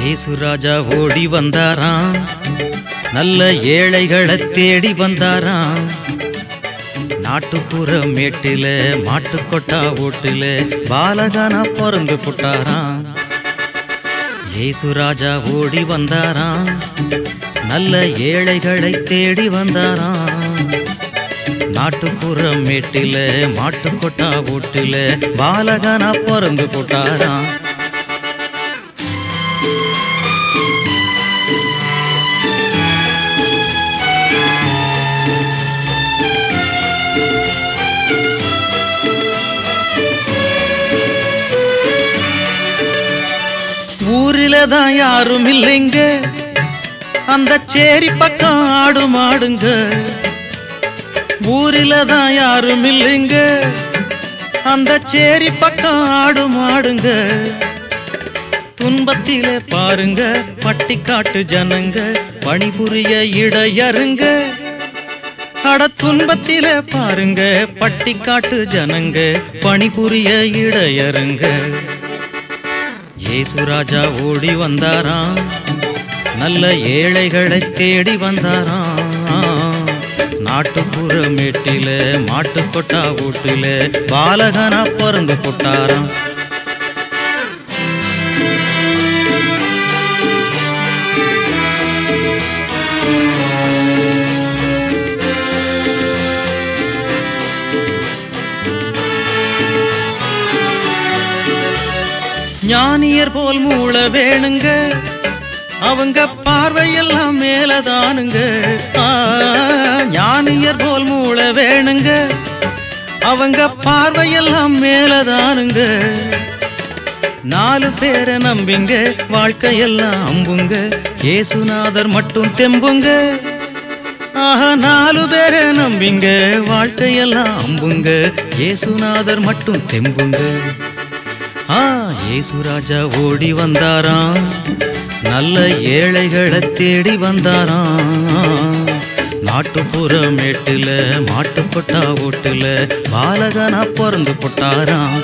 ஏசுராஜா ஓடி வந்தாராம் நல்ல ஏழைகளை தேடி வந்தாராம் நாட்டுப்புற மேட்டில மாட்டுக்கொட்டா ஓட்டுல பாலகானா பிறந்து புட்டாராம் ஏசுராஜா ஓடி வந்தாராம் நல்ல ஏழைகளை தேடி வந்தாராம் நாட்டுப்புற மேட்டில மாட்டுக்கொட்டா ஓட்டுல பாலகானா பிறந்து புட்டாராம் ஊரில தான் யாரும் இல்லைங்க அந்த சேரி பக்கம் ஆடு மாடுங்க ஊரில தான் யாரும் இல்லைங்க அந்த சேரி பக்கம் ஆடு மாடுங்க துன்பத்திலே பாருங்க பட்டிக்காட்டு ஜனங்க பணிபுரிய இடையருங்க அட துன்பத்திலே பாருங்க பட்டிக்காட்டு ஜனங்க பணிபுரிய இடையருங்க ஏசுராஜா ஓடி வந்தாராம் நல்ல ஏழைகளை தேடி வந்தாராம் நாட்டுப்புற மேட்டில மாட்டுக்கொட்டா வீட்டுல பாலகனா பிறந்து போட்டாராம் ஞானியர் போல் மூள வேணுங்க அவங்க பார்வையெல்லாம் மேலதானுங்க ஆ, ஞானியர் போல் மூள வேணுங்க அவங்க பார்வையெல்லாம் மேலதானுங்க நாலு பேரை நம்பிங்க வாழ்க்கையெல்லாம் அம்புங்க ஏசுநாதர் மட்டும் தெம்புங்க ஆஹா நாலு பேரை நம்பிங்க வாழ்க்கையெல்லாம் அம்புங்க ஏசுநாதர் மட்டும் தெம்புங்க ஆ ஏசுராஜா ஓடி வந்தாராம் நல்ல ஏழைகளை தேடி வந்தாராம் நாட்டுப்புற மேட்டுல மாட்டுப்பட்டா ஓட்டுல பாலகனா பிறந்து போட்டாராம்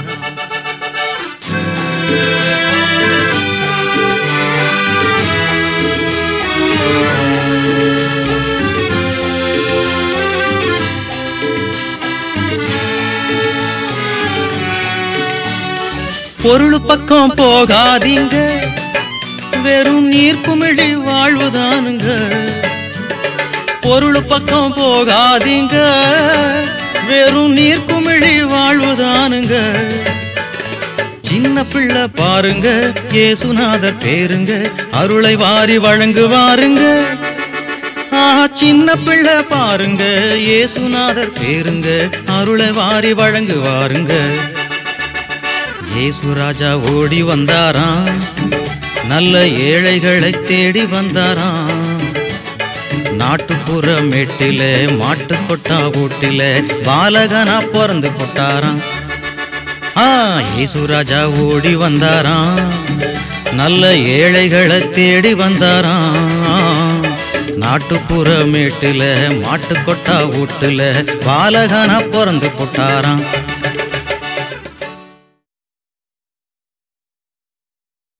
பொருள் பக்கம் போகாதீங்க வெறும் நீர் குமிழி வாழ்வுதானுங்க பொருள் பக்கம் போகாதீங்க வெறும் நீர் குமிழி வாழ்வுதானுங்க சின்ன பிள்ளை பாருங்க ஏசுநாதர் பேருங்க அருளை வாரி வழங்குவாருங்க ஆஹா சின்ன பிள்ளை பாருங்க ஏசுநாதர் பேருங்க அருளை வாரி வழங்குவாருங்க ஏசுராஜா ஓடி வந்தாராம் நல்ல ஏழைகளை தேடி வந்தாராம் நாட்டுப்புற மேட்டில மாட்டுக்கொட்டா வீட்டில பாலகனா பிறந்து போட்டாராம் ஆ ஏசுராஜா ஓடி வந்தாராம் நல்ல ஏழைகளை தேடி வந்தாராம் நாட்டுப்புற மேட்டில மாட்டுக்கொட்டா வீட்டுல பாலகனா பிறந்து போட்டாராம்